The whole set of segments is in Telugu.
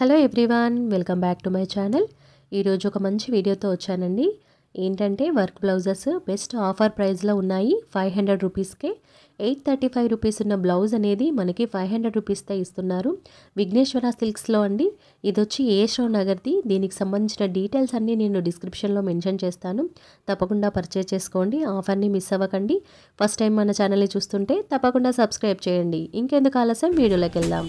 Hello everyone welcome back to my channel ఈరోజు ఒక మంచి వీడియోతో వచ్చానండి ఏంటంటే వర్క్ బ్లౌజెస్ బెస్ట్ ఆఫర్ ప్రైస్లో ఉన్నాయి ఫైవ్ హండ్రెడ్ రూపీస్కే ఎయిట్ థర్టీ ఫైవ్ రూపీస్ ఉన్న బ్లౌజ్ అనేది మనకి ఫైవ్ హండ్రెడ్ రూపీస్తో ఇస్తున్నారు విఘ్నేశ్వర సిల్క్స్లో అండి ఇది వచ్చి ఏ షో నగర్ది దీనికి సంబంధించిన డీటెయిల్స్ అన్నీ నేను డిస్క్రిప్షన్లో మెన్షన్ చేస్తాను తప్పకుండా పర్చేజ్ చేసుకోండి ఆఫర్ని మిస్ అవ్వకండి ఫస్ట్ టైం మన ఛానల్ని చూస్తుంటే తప్పకుండా సబ్స్క్రైబ్ చేయండి ఇంకెందుకు ఆలస్యం వీడియోలోకి వెళ్దాం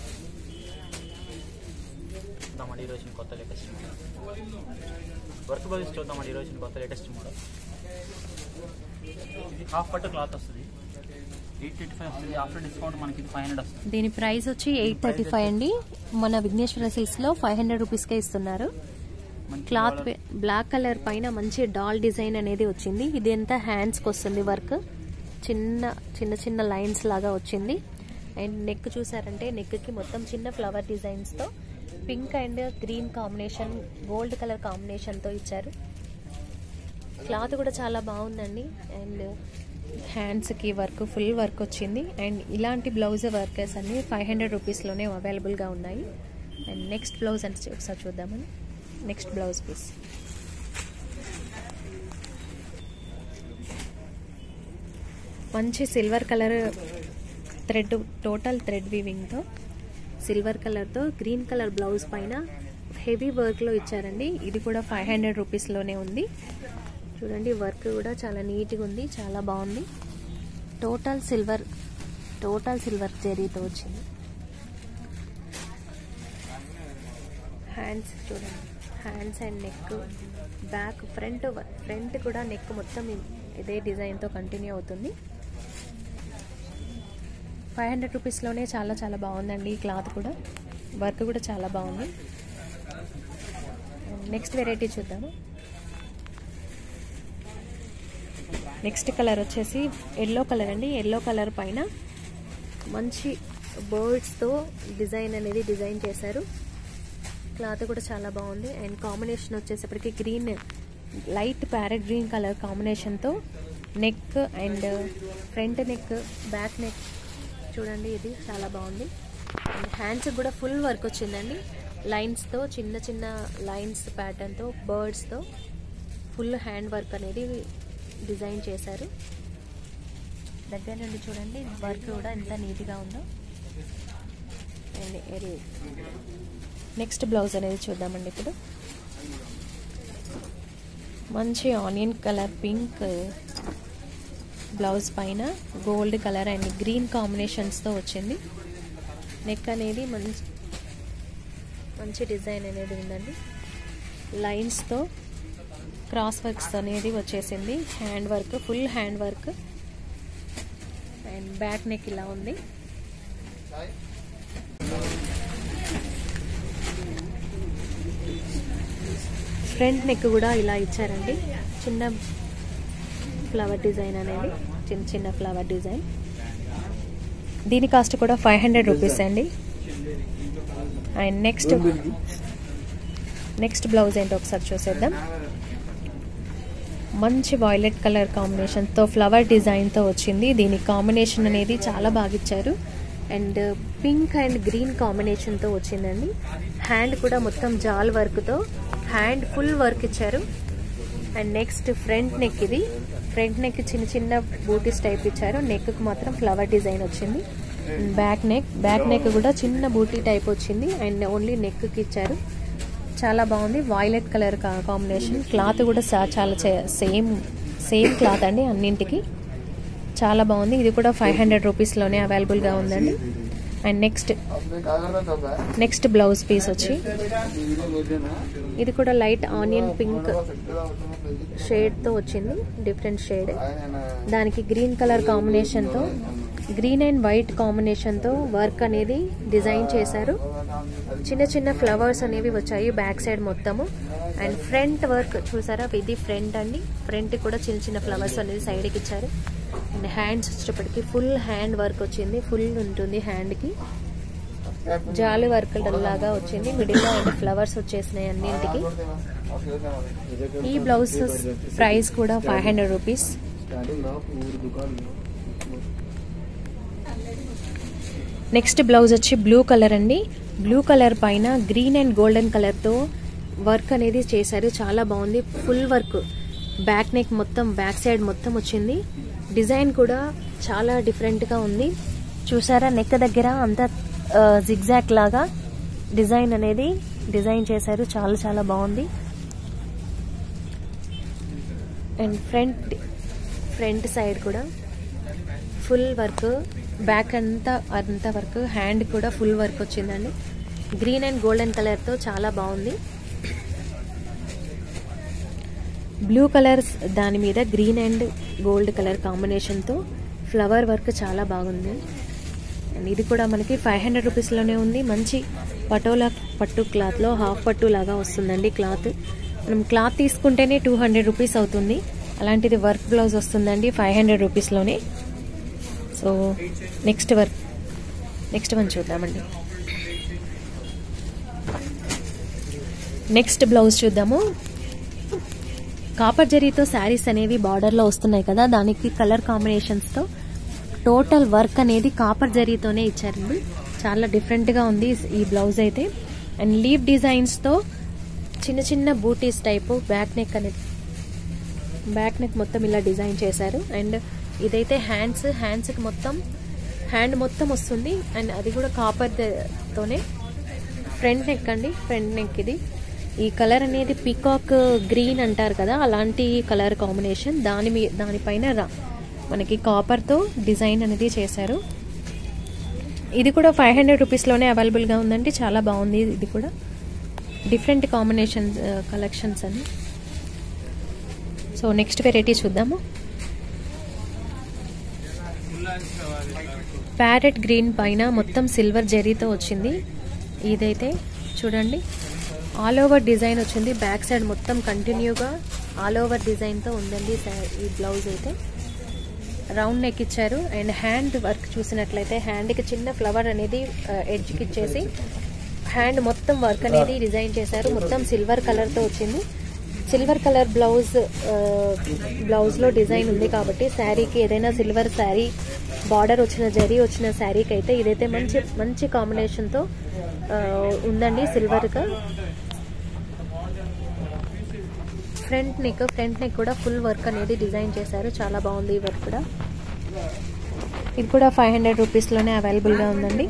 చూద్దామండి ఈరోజు కొత్త లేటెస్ట్ మోడల్ వర్క్ బ్లౌజ్ చూద్దామండి ఈరోజు కొత్త లేటెస్ట్ మోడల్ హాఫ్ పట్టు క్లాత్ వస్తుంది ఎయిట్ ఫిఫ్టీ ఫైవ్ వస్తుంది ఆఫ్టర్ డిస్కౌంట్ మనకి ఇది ఫైవ్ హండ్రెడ్ వస్తుంది దీని ప్రైస్ వచ్చి ఎయిట్ థర్టీ ఫైవ్ అండి మన విఘ్నేశ్వర సిల్క్స్లో ఫైవ్ హండ్రెడ్ రూపీస్కే ఇస్తున్నారు మంచి క్లాత్ border. బ్లాక్ కలర్ పైన మంచి డాల్ డిజైన్ అనేది వచ్చింది ఇది అంతా హ్యాండ్స్కి వస్తుంది వర్క్ చిన్న చిన్న చిన్న లైన్స్ లాగా వచ్చింది అండ్ నెక్ చూసారంటే నెక్కి మొత్తం చిన్న ఫ్లవర్ డిజైన్స్తో pink and green combination gold colour కాంబినేషన్తో ఇచ్చారు క్లాత్ కూడా చాలా బాగుందండి అండ్ హ్యాండ్స్కి వర్క్ ఫుల్ వర్క్ వచ్చింది అండ్ ఇలాంటి బ్లౌజ్ వర్కర్స్ అన్ని ఫైవ్ హండ్రెడ్ రూపీస్లోనే అవైలబుల్గా ఉన్నాయి అండ్ నెక్స్ట్ బ్లౌజ్ అంటే ఒకసారి చూద్దామని నెక్స్ట్ బ్లౌజ్ పీస్ మంచి silver colour thread total thread వీవింగ్తో సిల్వర్ కలర్తో గ్రీన్ కలర్ బ్లౌజ్ పైన హెవీ వర్క్లో ఇచ్చారండి ఇది కూడా ఫైవ్ హండ్రెడ్ రూపీస్లోనే ఉంది చూడండి వర్క్ కూడా చాలా నీట్గా ఉంది చాలా బాగుంది టోటల్ సిల్వర్ టోటల్ సిల్వర్ జెరీతో వచ్చింది హ్యాండ్స్ చూడండి hands and neck back front front కూడా నెక్ మొత్తం ఇదే డిజైన్తో కంటిన్యూ అవుతుంది ఫైవ్ హండ్రెడ్ రూపీస్లోనే చాలా చాలా బాగుందండి ఈ క్లాత్ కూడా వర్క్ కూడా చాలా బాగుంది నెక్స్ట్ వెరైటీ చూద్దాము నెక్స్ట్ కలర్ వచ్చేసి ఎల్లో కలర్ అండి ఎల్లో కలర్ పైన మంచి బర్డ్స్తో డిజైన్ అనేది డిజైన్ చేశారు క్లాత్ కూడా చాలా బాగుంది అండ్ కాంబినేషన్ వచ్చేసప్పటికి green light parrot green colour కాంబినేషన్తో neck and front neck back neck చూడండి ఇది చాలా బాగుంది అండ్ హ్యాండ్స్ కూడా ఫుల్ వర్క్ వచ్చిందండి లైన్స్తో చిన్న చిన్న లైన్స్ ప్యాటర్న్తో బర్డ్స్తో ఫుల్ హ్యాండ్ వర్క్ అనేది డిజైన్ చేశారు దగ్గర నుండి చూడండి వర్క్ కూడా ఎంత నీట్గా ఉందో అండ్ ఎరి నెక్స్ట్ బ్లౌజ్ అనేది చూద్దామండి ఇప్పుడు మంచి ఆనియన్ కలర్ పింక్ బ్లౌజ్ పైన గోల్డ్ కలర్ అండ్ గ్రీన్ కాంబినేషన్స్తో వచ్చింది నెక్ అనేది మంచి మంచి డిజైన్ అనేది ఉందండి లైన్స్తో క్రాస్ వర్క్స్ అనేది వచ్చేసింది hand work full hand work and back neck ఇలా ఉంది ఫ్రంట్ నెక్ కూడా ఇలా ఇచ్చారండి చిన్న ఫ్లవర్ డిజైన్ అనేది చిన్న చిన్న ఫ్లవర్ డిజైన్ దీని కాస్ట్ కూడా ఫైవ్ హండ్రెడ్ రూపీస్ అండి అండ్ నెక్స్ట్ నెక్స్ట్ బ్లౌజ్ ఏంటో ఒకసారి చూసేద్దాం మంచి వాయిలెట్ కలర్ కాంబినేషన్తో ఫ్లవర్ డిజైన్తో వచ్చింది దీని కాంబినేషన్ అనేది చాలా బాగా ఇచ్చారు అండ్ పింక్ అండ్ గ్రీన్ కాంబినేషన్తో వచ్చిందండి హ్యాండ్ కూడా మొత్తం జాల్ వర్క్తో హ్యాండ్ ఫుల్ వర్క్ ఇచ్చారు అండ్ నెక్స్ట్ ఫ్రంట్ నెక్ ఇది ఫ్రంట్ నెక్ చిన్న చిన్న బూటీస్ టైప్ ఇచ్చారు నెక్కి మాత్రం ఫ్లవర్ డిజైన్ వచ్చింది బ్యాక్ నెక్ బ్యాక్ నెక్ కూడా చిన్న బూటీ టైప్ వచ్చింది అండ్ ఓన్లీ నెక్కి ఇచ్చారు చాలా బాగుంది వాయిలెట్ కలర్ కాంబినేషన్ క్లాత్ కూడా సా- చాలా సేమ్ సేమ్ క్లాత్ అండి అన్నింటికి చాలా బాగుంది ఇది కూడా ఫైవ్ హండ్రెడ్ రూపీస్లోనే అవైలబుల్గా ఉందండి and next next blouse piece వచ్చి ఇది కూడా లైట్ ఆనియన్ పింక్ షేడ్తో వచ్చింది డిఫరెంట్ షేడ్ దానికి గ్రీన్ కలర్ కాంబినేషన్తో గ్రీన్ అండ్ వైట్ కాంబినేషన్తో వర్క్ అనేది డిజైన్ చేశారు చిన్న చిన్న ఫ్లవర్స్ అనేవి వచ్చాయి బ్యాక్ సైడ్ మొత్తము అండ్ ఫ్రంట్ వర్క్ చూసారా ఇది ఫ్రంట్ అండి ఫ్రంట్ కూడా చిన్న చిన్న ఫ్లవర్స్ అనేది సైడ్కి ఇచ్చారు అండ్ హ్యాండ్స్ వచ్చేటప్పటికి ఫుల్ హ్యాండ్ వర్క్ వచ్చింది ఫుల్ ఉంటుంది హ్యాండ్కి జాలి వర్క్ లాగా వచ్చింది మిడిల్లో అండ్ ఫ్లవర్స్ వచ్చేసినాయి అన్నింటికి ఈ బ్లౌజ్ ప్రైస్ కూడా five hundred rupees next blouse వచ్చి బ్లూ కలర్ అండి బ్లూ కలర్ పైన గ్రీన్ అండ్ గోల్డెన్ కలర్తో వర్క్ అనేది చేశారు చాలా బాగుంది ఫుల్ వర్క్ బ్యాక్ నెక్ మొత్తం బ్యాక్ సైడ్ మొత్తం వచ్చింది డిజైన్ కూడా చాలా డిఫరెంట్గా ఉంది చూసారా నెక్ దగ్గర అంతా జిగ్జాక్ లాగా డిజైన్ అనేది డిజైన్ చేశారు చాలా చాలా బాగుంది అండ్ ఫ్రంట్ ఫ్రంట్ సైడ్ కూడా ఫుల్ వర్క్ బ్యాక్ అంతా అంతా వర్క్ హ్యాండ్ కూడా ఫుల్ వర్క్ వచ్చిందండి గ్రీన్ అండ్ గోల్డెన్ కలర్తో చాలా బాగుంది బ్లూ కలర్స్ దాని మీద గ్రీన్ అండ్ గోల్డ్ కలర్ కాంబినేషన్తో ఫ్లవర్ వర్క్ చాలా బాగుంది అండ్ ఇది కూడా మనకి ఫైవ్ హండ్రెడ్ రూపీస్లోనే ఉంది మంచి పటోలా పట్టు క్లాత్లో హాఫ్ పట్టు లాగా వస్తుందండి క్లాత్ మనం క్లాత్ తీసుకుంటేనే టూ హండ్రెడ్ రూపీస్ అవుతుంది అలాంటిది వర్క్ బ్లౌజ్ వస్తుందండి ఫైవ్ హండ్రెడ్ రూపీస్లోనే so next work next one చూద్దామండి నెక్స్ట్ బ్లౌజ్ చూద్దాము కాపర్ జరీతో శారీస్ అనేవి బార్డర్లో వస్తున్నాయి కదా దానికి కలర్ కాంబినేషన్స్తో టోటల్ వర్క్ అనేది కాపర్ జరీతోనే ఇచ్చారండి చాలా డిఫరెంట్గా ఉంది ఈ బ్లౌజ్ అయితే అండ్ లీవ్ డిజైన్స్తో చిన్న చిన్న బూటీస్ టైపు బ్యాక్ నెక్ అనేది బ్యాక్ నెక్ మొత్తం ఇలా డిజైన్ చేశారు అండ్ ఇదైతే హ్యాండ్స్ హ్యాండ్స్కి మొత్తం హ్యాండ్ మొత్తం వస్తుంది అండ్ అది కూడా కాపర్ తోనే ఫ్రంట్ నెక్ అండి ఫ్రంట్ నెక్ ఇది ఈ కలర్ అనేది పీకాక్ గ్రీన్ అంటారు కదా అలాంటి కలర్ కాంబినేషన్ దాని మీ దానిపైన రా మనకి కాపర్తో డిజైన్ అనేది చేశారు ఇది కూడా ఫైవ్ హండ్రెడ్ రూపీస్లోనే అవైలబుల్గా ఉందండి చాలా బాగుంది ఇది కూడా డిఫరెంట్ కాంబినేషన్ కలెక్షన్స్ అని సో నెక్స్ట్ వెరైటీ చూద్దాము ప్యారెట్ గ్రీన్ పైన మొత్తం సిల్వర్ జెరీతో వచ్చింది ఇదైతే చూడండి ఆల్ ఓవర్ డిజైన్ వచ్చింది బ్యాక్ సైడ్ మొత్తం కంటిన్యూగా ఆల్ ఓవర్ డిజైన్తో ఉందండి ఈ బ్లౌజ్ అయితే రౌండ్ నెక్ ఇచ్చారు అండ్ హ్యాండ్ వర్క్ చూసినట్లయితే హ్యాండ్కి చిన్న ఫ్లవర్ అనేది ఎడ్జ్కి ఇచ్చేసి హ్యాండ్ మొత్తం వర్క్ అనేది డిజైన్ చేశారు మొత్తం సిల్వర్ కలర్తో వచ్చింది సిల్వర్ కలర్ బ్లౌజ్ బ్లౌజ్లో డిజైన్ ఉంది కాబట్టి శారీకి ఏదైనా సిల్వర్ శారీ బార్డర్ వచ్చిన జరీ వచ్చిన శారీకి అయితే ఇదైతే మంచి మంచి కాంబినేషన్తో ఉందండి సిల్వర్గా ఫ్రంట్ నెక్ ఫ్రంట్ నెక్ కూడా ఫుల్ వర్క్ అనేది డిజైన్ చేశారు చాలా బాగుంది ఈ వర్క్ కూడా ఇది కూడా ఫైవ్ హండ్రెడ్ రూపీస్లోనే అవైలబుల్గా ఉందండి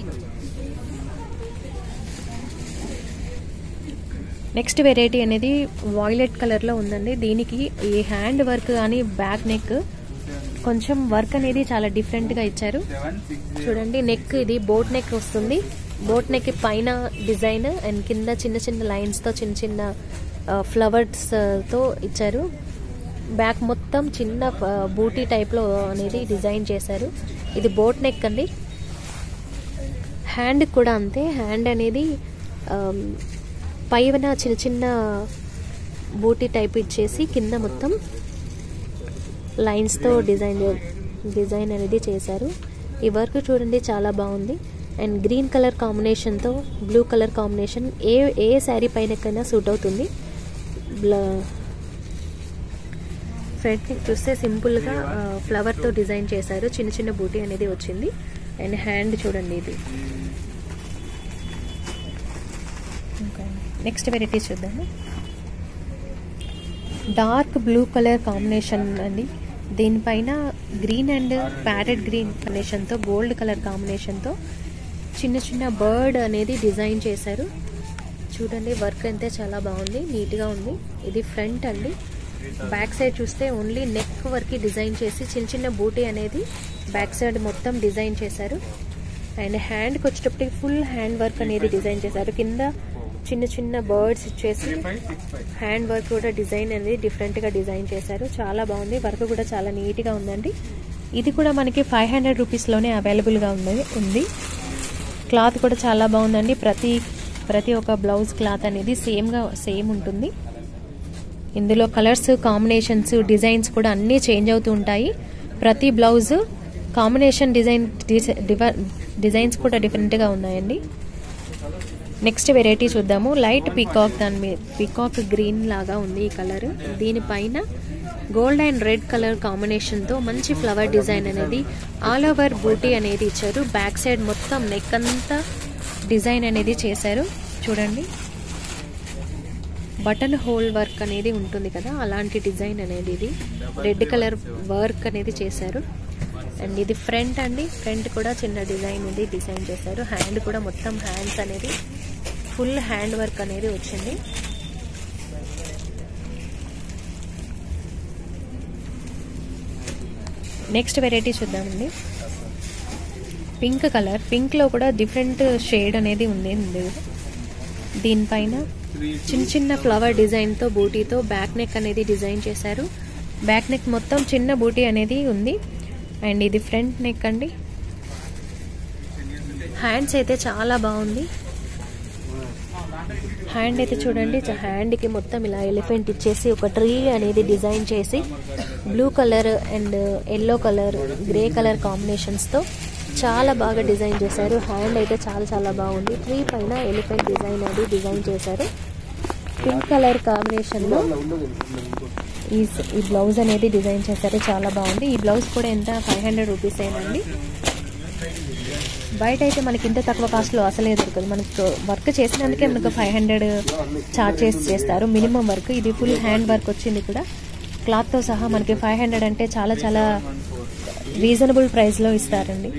నెక్స్ట్ వెరైటీ అనేది వాయిలెట్ కలర్లో ఉందండి దీనికి ఈ హ్యాండ్ వర్క్ కానీ బ్యాక్ నెక్ కొంచెం వర్క్ అనేది చాలా డిఫరెంట్గా ఇచ్చారు చూడండి నెక్ ఇది బోట్ నెక్ వస్తుంది బోట్ నెక్ పైన డిజైన్ అండ్ కింద చిన్న చిన్న లైన్స్తో చిన్న చిన్న ఫ్లవర్స్తో ఇచ్చారు బ్యాక్ మొత్తం చిన్న బూటీ టైప్లో అనేది డిజైన్ చేశారు ఇది బోట్ నెక్ అండి హ్యాండ్ కూడా అంతే హ్యాండ్ అనేది పైన చిన్న చిన్న బూటీ టైప్ ఇచ్చేసి కింద మొత్తం లైన్స్తో డిజైన్ డిజైన్ అనేది చేశారు ఈ వర్క్ చూడండి చాలా బాగుంది అండ్ గ్రీన్ కలర్ కాంబినేషన్తో బ్లూ కలర్ కాంబినేషన్ ఏ ఏ శారీ పైనకైనా సూట్ అవుతుంది ఫ్రంట్ నెక్ చూస్తే సింపుల్గా ఫ్లవర్తో డిజైన్ చేశారు చిన్న చిన్న బూటీ అనేది వచ్చింది అండ్ హ్యాండ్ చూడండి ఇది నెక్స్ట్ వెరైటీ చూద్దాము డార్క్ బ్లూ కలర్ కాంబినేషన్ అండి దీనిపైన గ్రీన్ అండ్ ప్యారెట్ గ్రీన్ కాంబినేషన్తో గోల్డ్ కలర్ కాంబినేషన్తో చిన్న చిన్న బర్డ్ అనేది డిజైన్ చేశారు చూడండి వర్క్ అయితే చాలా బాగుంది నీట్గా ఉంది ఇది ఫ్రంట్ అండి బ్యాక్ సైడ్ చూస్తే ఓన్లీ నెక్ వరకు డిజైన్ చేసి చిన్న చిన్న బూటీ అనేది బ్యాక్ సైడ్ మొత్తం డిజైన్ చేశారు అండ్ హ్యాండ్కి వచ్చేటప్పటికి ఫుల్ హ్యాండ్ వర్క్ అనేది డిజైన్ చేశారు కింద చిన్న చిన్న బర్డ్స్ ఇచ్చేసి హ్యాండ్ వర్క్ కూడా డిజైన్ అనేది డిఫరెంట్గా డిజైన్ చేశారు చాలా బాగుంది వర్క్ కూడా చాలా నీట్గా ఉందండి ఇది కూడా మనకి ఫైవ్ హండ్రెడ్ రూపీస్లోనే అవైలబుల్గా ఉంది ఉంది క్లాత్ కూడా చాలా బాగుందండి ప్రతి ప్రతి ఒక్క బ్లౌజ్ క్లాత్ అనేది సేమ్గా సేమ్ ఉంటుంది ఇందులో కలర్స్ కాంబినేషన్స్ డిజైన్స్ కూడా అన్నీ చేంజ్ అవుతూ ఉంటాయి ప్రతి బ్లౌజ్ కాంబినేషన్ డిజైన్ డిజైన్స్ కూడా డిఫరెంట్గా ఉన్నాయండి నెక్స్ట్ వెరైటీ చూద్దాము లైట్ పీకాక్ దాని మీద పీకాక్ గ్రీన్ లాగా ఉంది ఈ కలర్ దీనిపైన గోల్డ్ అండ్ రెడ్ కలర్ కాంబినేషన్తో మంచి ఫ్లవర్ డిజైన్ అనేది ఆల్ ఓవర్ బూటీ అనేది ఇచ్చారు బ్యాక్ సైడ్ మొత్తం నెక్ అంతా డిజైన్ అనేది చేశారు చూడండి బటన్ హోల్ వర్క్ అనేది ఉంటుంది కదా అలాంటి డిజైన్ అనేది ఇది రెడ్ కలర్ వర్క్ అనేది చేశారు అండ్ ఇది ఫ్రంట్ అండి ఫ్రంట్ కూడా చిన్న డిజైన్ ఉంది డిజైన్ చేశారు హ్యాండ్ కూడా మొత్తం హ్యాండ్స్ అనేది ఫుల్ హ్యాండ్ వర్క్ అనేది వచ్చింది నెక్స్ట్ వెరైటీ చూద్దామండి పింక్ కలర్ పింక్లో కూడా డిఫరెంట్ షేడ్ అనేది ఉంది ఉంది. దీనిపైన చిన్న చిన్న ఫ్లవర్ డిజైన్తో బూటీతో బ్యాక్ నెక్ అనేది డిజైన్ చేశారు బ్యాక్ నెక్ మొత్తం చిన్న బూటీ అనేది ఉంది అండ్ ఇది ఫ్రంట్ నెక్ అండి హ్యాండ్స్ అయితే చాలా బాగుంది హ్యాండ్ అయితే చూడండి చ- హ్యాండ్కి మొత్తం ఇలా ఎలిఫెంట్ ఇచ్చేసి ఒక ట్రీ అనేది డిజైన్ చేసి blue colour and yellow colour grey colour కాంబినేషన్స్తో చాలా బాగా డిజైన్ చేశారు హ్యాండ్ అయితే చాలా చాలా బాగుంది ట్రీ పైన ఎలిఫెంట్ డిజైన్ అది డిజైన్ చేశారు పింక్ కలర్ కాంబినేషన్లో ఈ ఈ బ్లౌజ్ అనేది డిజైన్ చేశారు చాలా బాగుంది ఈ బ్లౌజ్ కూడా ఎంత ఫైవ్ హండ్రెడ్ రూపీస్ ఏనండి బయట అయితే మనకి ఇంత తక్కువ కాస్ట్లో అసలే దొరకదు మనకు వర్క్ చేసినందుకే మనకు ఫైవ్ హండ్రెడ్ చార్జ్ చేసి చేస్తారు మినిమం వర్క్ ఇది ఫుల్ హ్యాండ్ వర్క్ వచ్చింది కూడా క్లాత్తో సహా మనకి ఫైవ్ హండ్రెడ్ అంటే చాలా చాలా రీజనబుల్ ప్రైస్లో ఇస్తారండి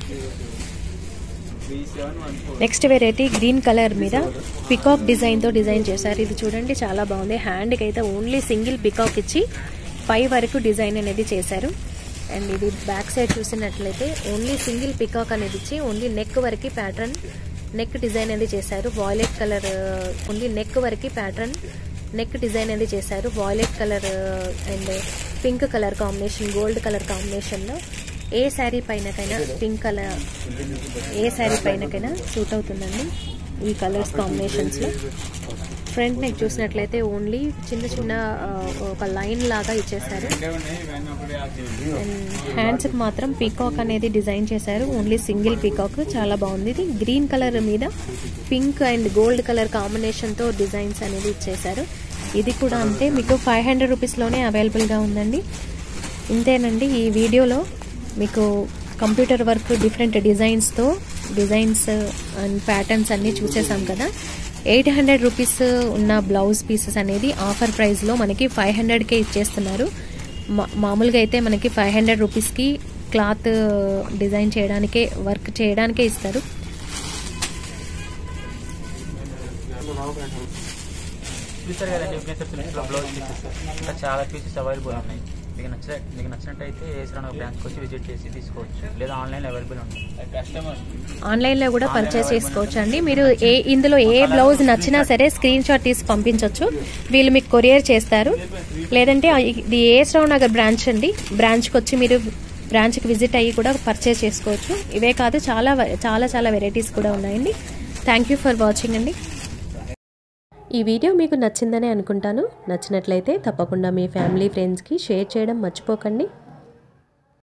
నెక్స్ట్ వెరైటీ గ్రీన్ కలర్ మీద పికాక్ డిజైన్తో డిజైన్ చేశారు ఇది చూడండి చాలా బాగుంది హ్యాండ్కి అయితే ఓన్లీ సింగిల్ పికాక్ ఇచ్చి పై వరకు డిజైన్ అనేది చేశారు అండ్ ఇది బ్యాక్ సైడ్ చూసినట్లయితే ఓన్లీ సింగిల్ పికాక్ అనేది ఇచ్చి ఓన్లీ నెక్ వరకు ప్యాటర్న్ నెక్ డిజైన్ అనేది చేశారు వాయిలెట్ కలర్ ఓన్లీ నెక్ వరకు ప్యాటర్న్ నెక్ డిజైన్ అనేది చేశారు violet colour and pink colour combination gold colour కాంబినేషన్లో ఏ శారీ పైనకైనా పింక్ కలర్ ఏ శారీ పైనకైనా సూట్ అవుతుందండి ఈ కలర్స్ కాంబినేషన్స్లో ఫ్రంట్ నెక్ చూసినట్లయితే ఓన్లీ చిన్న చిన్న ఆ, ఒక లైన్ లాగా ఇచ్చేసారు అండ్ హ్యాండ్స్కి మాత్రం పీకాక్ అనేది డిజైన్ చేశారు ఓన్లీ సింగిల్ పీకాక్ చాలా బాగుంది ఇది గ్రీన్ కలర్ మీద పింక్ అండ్ గోల్డ్ కలర్ కాంబినేషన్తో డిజైన్స్ అనేది ఇచ్చేశారు ఇది కూడా అంతే మీకు ఫైవ్ హండ్రెడ్ రూపీస్లోనే అవైలబుల్గా ఉందండి ఇంతేనండి ఈ వీడియోలో మీకు కంప్యూటర్ వర్క్ డిఫరెంట్ డిజైన్స్తో డిజైన్స్ అండ్ ప్యాటర్న్స్ అన్నీ చూసేసాం కదా ఎయిట్ హండ్రెడ్ రూపీస్ ఉన్న బ్లౌజ్ పీసెస్ అనేది ఆఫర్ ప్రైస్లో మనకి ఫైవ్ హండ్రెడ్కే ఇచ్చేస్తున్నారు మా- మామూలుగా అయితే మనకి ఫైవ్ హండ్రెడ్ రూపీస్కి క్లాత్ డిజైన్ చేయడానికే వర్క్ చేయడానికే ఇస్తారు చూసారు కదండి విఘ్నేశ్వర సిల్క్స్లో బ్లౌజ్ పీసెస్ ఇంకా చాలా పీసెస్ అవైలబుల్ ఉన్నాయి మీకు నచ్చ మీకు నచ్చినట్టయితే ఏసరాన బ్రాంచ్కి వచ్చి విజిట్ చేసి తీసుకోవచ్చు లేదా ఆన్లైన్ అవైలబుల్ ఉంది కస్టమర్ ఆన్లైన్లో కూడా పర్చేస్ చేసుకోవచ్చు అండి మీరు ఏ ఇందులో ఏ బ్లౌజ్ నచ్చినా సరే స్క్రీన్ షాట్ తీసి పంపించవచ్చు వీళ్ళు మీకు కొరియర్ చేస్తారు లేదంటే ఇది ఏ శ్రవణ్ నగర్ బ్రాంచ్ అండి బ్రాంచ్కి వచ్చి మీరు బ్రాంచ్కి విజిట్ అయ్యి కూడా పర్చేస్ చేసుకోవచ్చు ఇవే కాదు చాలా వ- చాలా చాలా వెరైటీస్ కూడా ఉన్నాయండి థ్యాంక్ యూ ఫర్ వాచింగ్ అండి ఈ వీడియో మీకు నచ్చిందని అనుకుంటాను నచ్చినట్లయితే తప్పకుండా మీ ఫ్యామిలీ ఫ్రెండ్స్కి షేర్ చేయడం మర్చిపోకండి